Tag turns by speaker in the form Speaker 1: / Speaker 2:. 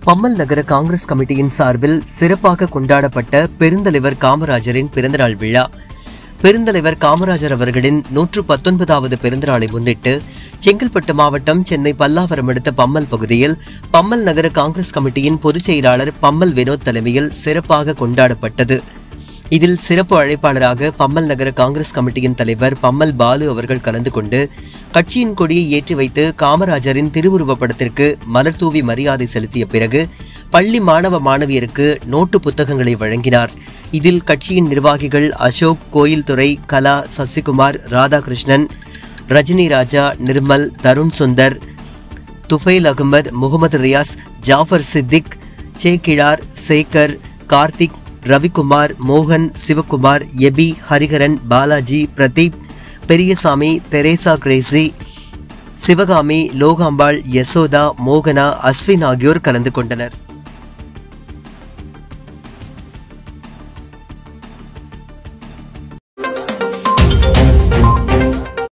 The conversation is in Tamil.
Speaker 1: பம்மல் நகர காங்கிரஸ் கமிட்டியின் சார்பில் சிறப்பாக கொண்டாடப்பட்ட பெருந்தலைவர் காமராஜரின் பிறந்தநாள் விழா பெருந்தலைவர் காமராஜர் அவர்களின் நூற்று பத்தொன்பதாவது பிறந்தநாளை முன்னிட்டு செங்கல்பட்டு மாவட்டம் சென்னை பல்லாவரம் அடுத்த பம்மல் பகுதியில் பம்மல் நகர காங்கிரஸ் கமிட்டியின் பொதுச் செயலாளர் பம்மல் வினோத் தலைமையில் சிறப்பாக கொண்டாடப்பட்டது இதில் சிறப்பு அழைப்பாளராக பம்மல் நகர காங்கிரஸ் கமிட்டியின் தலைவர் பம்மல் பாலு அவர்கள் கலந்து கொண்டு கட்சியின் கொடியை ஏற்றி வைத்து காமராஜரின் திருவுருவப் படத்திற்கு மலர் தூவி மரியாதை செலுத்திய பிறகு பள்ளி மாணவ மாணவியருக்கு நோட்டு புத்தகங்களை வழங்கினார் இதில் கட்சியின் நிர்வாகிகள் அசோக் கோயில்துறை கலா சசிகுமார் ராதாகிருஷ்ணன் ரஜினி ராஜா நிர்மல் தருண் சுந்தர் துஃபைல் அகமது முகமது ரியாஸ் ஜாஃபர் சித்திக் சேக்கிழார் சேகர் கார்த்திக் ரவிக்குமார் மோகன் சிவகுமார் எபி ஹரிஹரன் பாலாஜி பிரதீப் பெரியசாமி தெரேசா கிரேசி சிவகாமி லோகாம்பாள் யசோதா மோகனா அஸ்வின் ஆகியோர் கலந்து கொண்டனர்